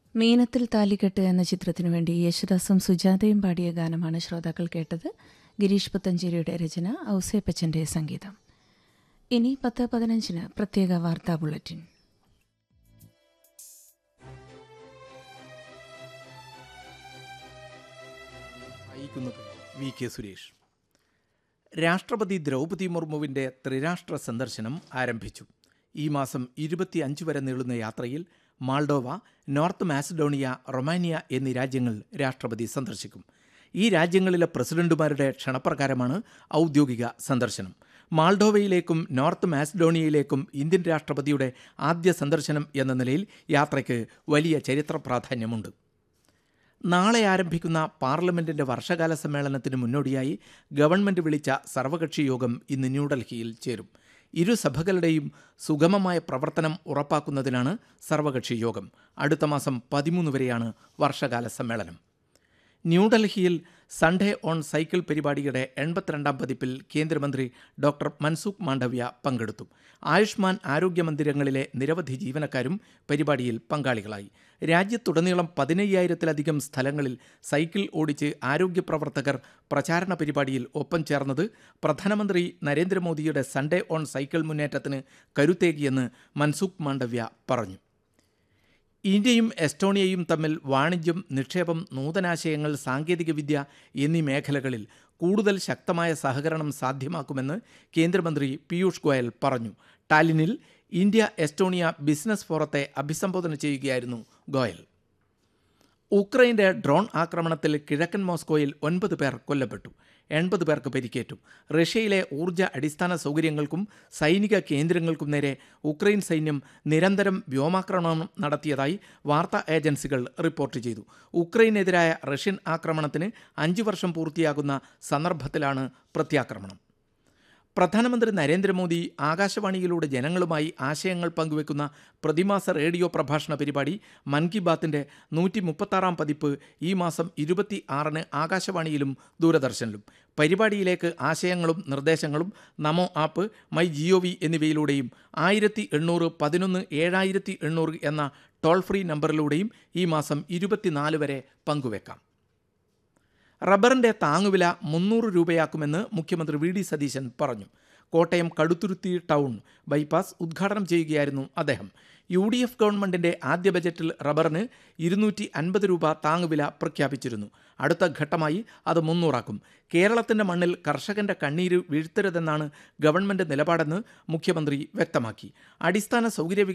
മീനത്തിൽ താലികെട്ട് എന്ന ചിത്രത്തിനു വേണ്ടി യേശുദാസും സുജാതയും പാടിയ ഗാനമാണ് ശ്രോതാക്കൾ കേട്ടത് ഗിരീഷ് പുത്തഞ്ചേരിയുടെ രചന ഔസേപ്പച്ചന്റെ സംഗീതം ഇനി പത്ത് പതിനഞ്ചിന് പ്രത്യേക വാർത്താ ബുള്ളറ്റിൻ അയക്കുന്നത് വി കെ സുരേഷ് രാഷ്ട്രപതി ദ്രൗപതി മുർമുവിൻ്റെ ത്രിരാഷ്ട്ര സന്ദർശനം ആരംഭിച്ചു ഈ മാസം ഇരുപത്തിയഞ്ച് വരെ നീളുന്ന യാത്രയിൽ മാൾഡോവ നോർത്ത് മാസഡോണിയ റൊമാനിയ എന്നീ രാജ്യങ്ങൾ രാഷ്ട്രപതി സന്ദർശിക്കും ഈ രാജ്യങ്ങളിലെ പ്രസിഡന്റുമാരുടെ ക്ഷണപ്രകാരമാണ് ഔദ്യോഗിക സന്ദർശനം മാൾഡോവയിലേക്കും നോർത്ത് മാസഡോണിയയിലേക്കും ഇന്ത്യൻ രാഷ്ട്രപതിയുടെ ആദ്യ സന്ദർശനം എന്ന നിലയിൽ യാത്രയ്ക്ക് വലിയ ചരിത്ര പ്രാധാന്യമുണ്ട് നാളെ ആരംഭിക്കുന്ന പാർലമെന്റിന്റെ വർഷകാല സമ്മേളനത്തിന് മുന്നോടിയായി ഗവൺമെന്റ് വിളിച്ച സർവകക്ഷി യോഗം ഇന്ന് ന്യൂഡൽഹിയിൽ ചേരും ഇരു സഭകളുടെയും സുഗമമായ പ്രവർത്തനം ഉറപ്പാക്കുന്നതിനാണ് സർവകക്ഷി യോഗം അടുത്ത മാസം പതിമൂന്ന് വരെയാണ് വർഷകാല സമ്മേളനം ന്യൂഡൽഹിയിൽ സൺഡേ ഓൺ സൈക്കിൾ പരിപാടിയുടെ എൺപത്തിരണ്ടാം പതിപ്പിൽ കേന്ദ്രമന്ത്രി ഡോക്ടർ മൻസുഖ് മാണ്ഡവ്യ പങ്കെടുത്തു ആയുഷ്മാൻ ആരോഗ്യ മന്ദിരങ്ങളിലെ നിരവധി ജീവനക്കാരും പരിപാടിയിൽ പങ്കാളികളായി രാജ്യത്തുടനീളം പതിനയ്യായിരത്തിലധികം സ്ഥലങ്ങളിൽ സൈക്കിൾ ഓടിച്ച് ആരോഗ്യ പ്രവർത്തകർ പ്രചാരണ പരിപാടിയിൽ ഒപ്പം ചേർന്നത് പ്രധാനമന്ത്രി നരേന്ദ്രമോദിയുടെ സൺഡേ ഓൺ സൈക്കിൾ മുന്നേറ്റത്തിന് കരുത്തേകിയെന്ന് മൻസുഖ് മാണ്ഡവ്യ പറഞ്ഞു ഇന്ത്യയും എസ്റ്റോണിയയും തമ്മിൽ വാണിജ്യം നിക്ഷേപം നൂതനാശയങ്ങൾ സാങ്കേതികവിദ്യ എന്നീ മേഖലകളിൽ കൂടുതൽ ശക്തമായ സഹകരണം സാധ്യമാക്കുമെന്ന് കേന്ദ്രമന്ത്രി പീയൂഷ് ഗോയൽ പറഞ്ഞു ടാലിനിൽ ഇന്ത്യ എസ്റ്റോണിയ ബിസിനസ് ഫോറത്തെ അഭിസംബോധന ചെയ്യുകയായിരുന്നു ഗോയൽ ഉക്രൈൻ്റെ ഡ്രോൺ ആക്രമണത്തിൽ കിഴക്കൻ മോസ്കോയിൽ ഒൻപത് പേർ കൊല്ലപ്പെട്ടു എൺപത് പേർക്ക് പരിക്കേറ്റു റഷ്യയിലെ ഊർജ്ജ അടിസ്ഥാന സൗകര്യങ്ങൾക്കും സൈനിക കേന്ദ്രങ്ങൾക്കും നേരെ ഉക്രൈൻ സൈന്യം നിരന്തരം വ്യോമാക്രമണം നടത്തിയതായി വാർത്താ ഏജൻസികൾ റിപ്പോർട്ട് ചെയ്തു ഉക്രൈനെതിരായ റഷ്യൻ ആക്രമണത്തിന് അഞ്ച് വർഷം പൂർത്തിയാകുന്ന സന്ദർഭത്തിലാണ് പ്രത്യാക്രമണം പ്രധാനമന്ത്രി നരേന്ദ്രമോദി ആകാശവാണിയിലൂടെ ജനങ്ങളുമായി ആശയങ്ങൾ പങ്കുവെക്കുന്ന പ്രതിമാസ റേഡിയോ പ്രഭാഷണ പരിപാടി മൻ കി ബാത്തിൻ്റെ നൂറ്റി മുപ്പത്താറാം പതിപ്പ് ഈ മാസം ഇരുപത്തി ആറിന് ആകാശവാണിയിലും ദൂരദർശനിലും പരിപാടിയിലേക്ക് ആശയങ്ങളും നിർദ്ദേശങ്ങളും NaMo app My G O V എന്നിവയിലൂടെയും ആയിരത്തി എണ്ണൂറ് പതിനൊന്ന് ഏഴായിരത്തി എണ്ണൂറ് എന്ന ടോൾ ഫ്രീ നമ്പറിലൂടെയും ഈ മാസം ഇരുപത്തിനാല് വരെ പങ്കുവെക്കാം റബ്ബറിന്റെ താങ്ങുവില മുന്നൂറ് രൂപയാക്കുമെന്ന് മുഖ്യമന്ത്രി വി ഡി സതീശൻ പറഞ്ഞു കോട്ടയം കടുത്തുരുത്തി ടൗൺ ബൈപ്പാസ് ഉദ്ഘാടനം ചെയ്യുകയായിരുന്നു അദ്ദേഹം യു ഡി എഫ് ഗവൺമെന്റിന്റെ ആദ്യ ബജറ്റിൽ റബ്ബറിന് ഇരുന്നൂറ്റി അൻപത് രൂപ താങ്ങുവില പ്രഖ്യാപിച്ചിരുന്നു അടുത്ത ഘട്ടമായി അത് മുന്നൂറാക്കും കേരളത്തിന്റെ മണ്ണിൽ കർഷകന്റെ കണ്ണീര് വീഴ്ത്തരുതെന്നാണ് ഗവൺമെന്റ് നിലപാടെന്ന് മുഖ്യമന്ത്രി വ്യക്തമാക്കി അടിസ്ഥാന സൗകര്യ